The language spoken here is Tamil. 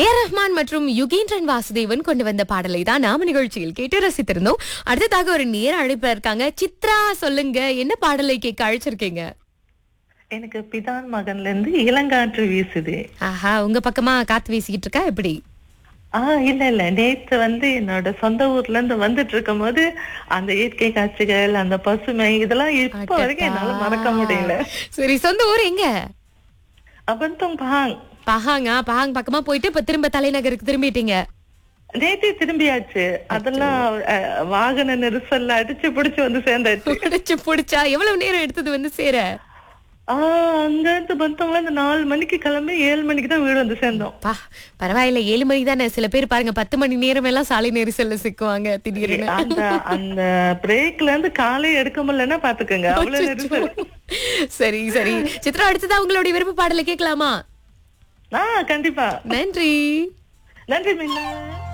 ஏ ரஹ்மான் மற்றும் யுகேந்திரன் வாசுதேவன் கொண்டு வந்த பாடலை தான் நாம நிகழ்ச்சியில் கேட்டு ரசித்திருந்தோம் அடுத்ததாக ஒரு நேர அழைப்புல இருக்காங்க சித்ரா சொல்லுங்க என்ன பாடலை கேட்க அழைச்சிருக்கீங்க எனக்கு பிதான் மகன்ல இருந்து இளங்காற்று வீசுது ஆஹா உங்க பக்கமா காத்து வீசிக்கிட்டு இருக்கா எப்படி ஆஹ் இல்ல இல்ல நேத்து வந்து என்னோட சொந்த ஊர்ல இருந்து வந்துட்டு இருக்கும் போது அந்த இயற்கை காட்சிகள் அந்த பசுமை இதெல்லாம் இப்ப வரைக்கும் என்னால மறக்க முடியல சரி சொந்த ஊர் எங்க அபந்தம் பாங் பஹாங்கா பஹாங் பக்கமா போயிட்டு இப்ப திரும்ப தலைநகருக்கு திரும்பிட்டீங்க நேற்று திரும்பியாச்சு அதெல்லாம் அஹ், வாகன நெரிசல்ல அடிச்சு பிடிச்சு வந்து சேர்ந்தாச்சு புடிச்சு புடிச்சா எவ்வளவு நேரம் எடுத்தது வந்து சேர ஆஹ் அங்க இருந்து பந்தம்ல இருந்து நாலு மணிக்கு கிளம்பி ஏழு மணிக்கு தான் வீடு வந்து சேர்ந்தோம் பா பரவாயில்ல ஏழு மணி தானே சில பேர் பாருங்க பத்து மணி நேரம் எல்லாம் சாலை நெரிசல்ல சிக்குவாங்க திடீர்னு அந்த அந்த பிரேக்ல இருந்து காலே எடுக்க முடியலன்னா பாத்துக்கோங்க அவ்வளவு நெரிசல் சரி சரி சித்ரா அடுத்ததா உங்களுடைய விருப்ப பாடலை கேட்கலாமா ஆஹ் கண்டிப்பா நன்றி நன்றி மீனா